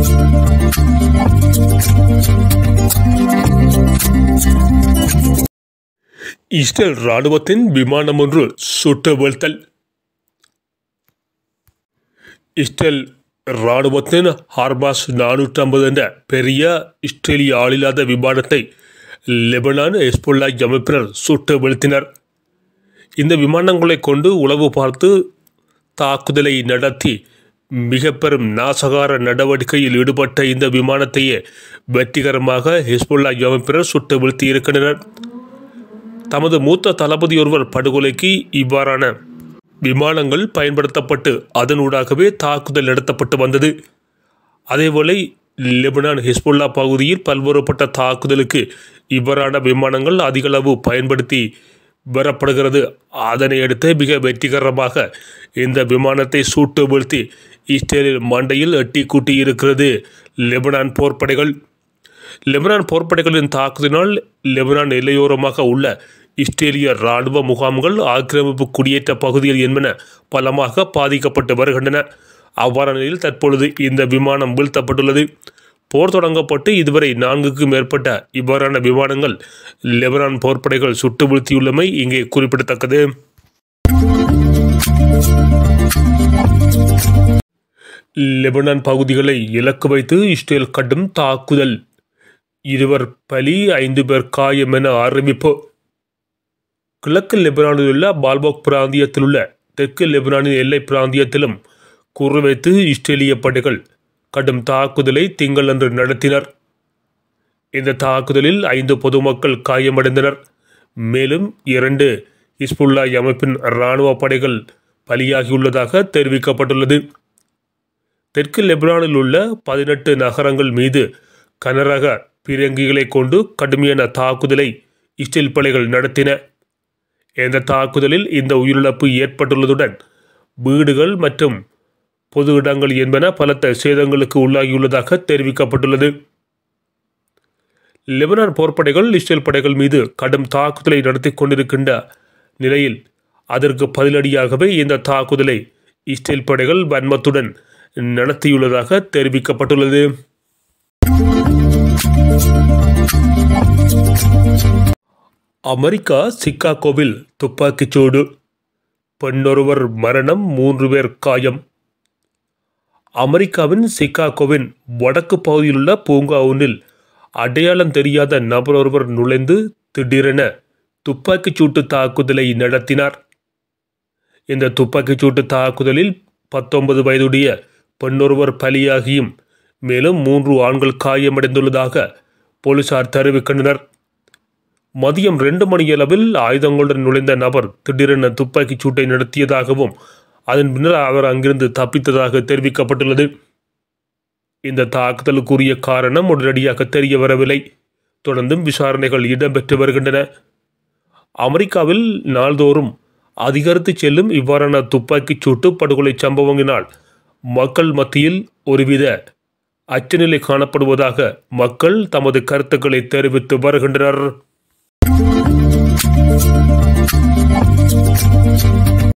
Israel ராணுவத்தின் விமானம் ஒன்று சுட்டு வீழ்த்தல் இஸ்ரேல் ராணுவத்தின் ஹார்மாஸ் நானூற்றி ஐம்பது என்ற பெரிய இஸ்ரேலிய ஆளில்லாத விமானத்தை லெபனான் ஹெஸ்புல்லா அமைப்பினர் சுட்டு வீழ்த்தினர் இந்த விமானங்களை கொண்டு உளவு பார்த்து தாக்குதலை நடத்தி மிக பெரும் நாசகார நடவடிக்கையில் ஈடுபட்ட இந்த விமானத்தையே வெற்றிகரமாக ஹிஸ்புல்லா அமைப்பினர் சுட்டு வீழ்த்தி இருக்கின்றனர் தமது மூத்த தளபதி ஒருவர் படுகொலைக்கு இவ்வாறான விமானங்கள் பயன்படுத்தப்பட்டு அதனூடாகவே தாக்குதல் நடத்தப்பட்டு வந்தது அதேவேளை லெபனான் ஹிஸ்புல்லா பகுதியில் பல்வேறுபட்ட தாக்குதலுக்கு இவ்வாறான விமானங்கள் அதிகளவு பயன்படுத்தி வரப்படுகிறது அதனை அடுத்து மிக வெற்றிகரமாக இந்த விமானத்தை சூட்டு வீழ்த்தி இஸ்ரேலில் மண்டையில் எட்டி கூட்டி இருக்கிறது லெபனான் போர்ப்படைகள் லெபனான் போர்ப்படைகளின் தாக்குதலினால் லெபனான் எல்லையோரமாக உள்ள இஸ்ரேலிய இராணுவ முகாம்கள் ஆக்கிரமிப்பு குடியேற்ற பகுதிகள் என்பன பலமாக பாதிக்கப்பட்டு வருகின்றன அவ்வாறான நிலையில் தற்பொழுது இந்த விமானம் வீழ்த்தப்பட்டுள்ளது போர் தொடங்கப்பட்டு இதுவரை நான்குக்கும் மேற்பட்ட இவ்வாறான விமானங்கள் லெபனான் போர்ப்படைகள் சுட்டு வீழ்த்தியுள்ளமை இங்கே குறிப்பிடத்தக்கது லெபனான் பகுதிகளை இலக்கு வைத்து இஸ்ரேல் கடும் தாக்குதல் இருவர் பலி ஐந்து பேர் காயம் என அறிவிப்பு கிழக்கு லெபனானில் உள்ள பால்போக் பிராந்தியத்தில் உள்ள தெற்கு லெபனானின் எல்லை பிராந்தியத்திலும் குறிவைத்து இஸ்ரேலிய படைகள் கடும் தாக்குதலை திங்களன்று நடத்தினர் இந்த தாக்குதலில் ஐந்து பொதுமக்கள் காயமடைந்தனர் மேலும் இரண்டு இஸ்புல்லா அமைப்பின் இராணுவ படைகள் பலியாகியுள்ளதாக தெரிவிக்கப்பட்டுள்ளது தெற்கு லெபனானில் உள்ள பதினெட்டு நகரங்கள் மீது கனரக பீரங்கிகளை கொண்டு கடுமையான தாக்குதலை இஸ்ரேல் படைகள் நடத்தின இந்த தாக்குதலில் இந்த உயிரிழப்பு ஏற்பட்டுள்ளதுடன் வீடுகள் மற்றும் பொது இடங்கள் என்பன பலத்த சேதங்களுக்கு உள்ளாகியுள்ளதாக தெரிவிக்கப்பட்டுள்ளது லெபனான் போர்ப்படைகள் இஸ்ரேல் படைகள் மீது கடும் தாக்குதலை நடத்தி கொண்டிருக்கின்ற நிலையில் அதற்கு பதிலடியாகவே இந்த தாக்குதலை இஸ்ரேல் படைகள் வன்மத்துடன் நடத்தியுள்ளதாக தெரிவிக்கப்பட்டுள்ளது அமெரிக்கா சிக்காகோவில் துப்பாக்கிச்சூடு பெண்ணொருவர் மரணம் மூன்று பேர் காயம் அமெரிக்காவின் சிக்காகோவின் வடக்கு பகுதியில் உள்ள பூங்கா ஒன்றில் அடையாளம் தெரியாத நபர் ஒருவர் நுழைந்து திடீரென துப்பாக்கிச்சூட்டு தாக்குதலை நடத்தினார் இந்த துப்பாக்கிச்சூட்டு தாக்குதலில் பத்தொன்பது வயதுடைய பெண்ணொருவர் பலியாகியும் மேலும் மூன்று ஆண்கள் காயமடைந்துள்ளதாக போலீசார் தெரிவிக்கின்றனர் மதியம் ரெண்டு மணியளவில் ஆயுதங்களுடன் நுழைந்த நபர் திடீரென துப்பாக்கிச் சூட்டை நடத்தியதாகவும் அதன் பின்னர் அவர் அங்கிருந்து தப்பித்ததாக தெரிவிக்கப்பட்டுள்ளது இந்த தாக்குதலுக்குரிய காரணம் உடனடியாக தெரிய வரவில்லை தொடர்ந்தும் விசாரணைகள் இடம்பெற்று வருகின்றன அமெரிக்காவில் நாள்தோறும் அதிகரித்து செல்லும் இவ்வாறான துப்பாக்கிச் சூட்டு படுகொலை சம்பவங்களினால் மக்கள் மத்தியில் ஒருவித அச்சநிலை காணப்படுவதாக மக்கள் தமது கருத்துக்களை தெரிவித்து வருகின்றனர்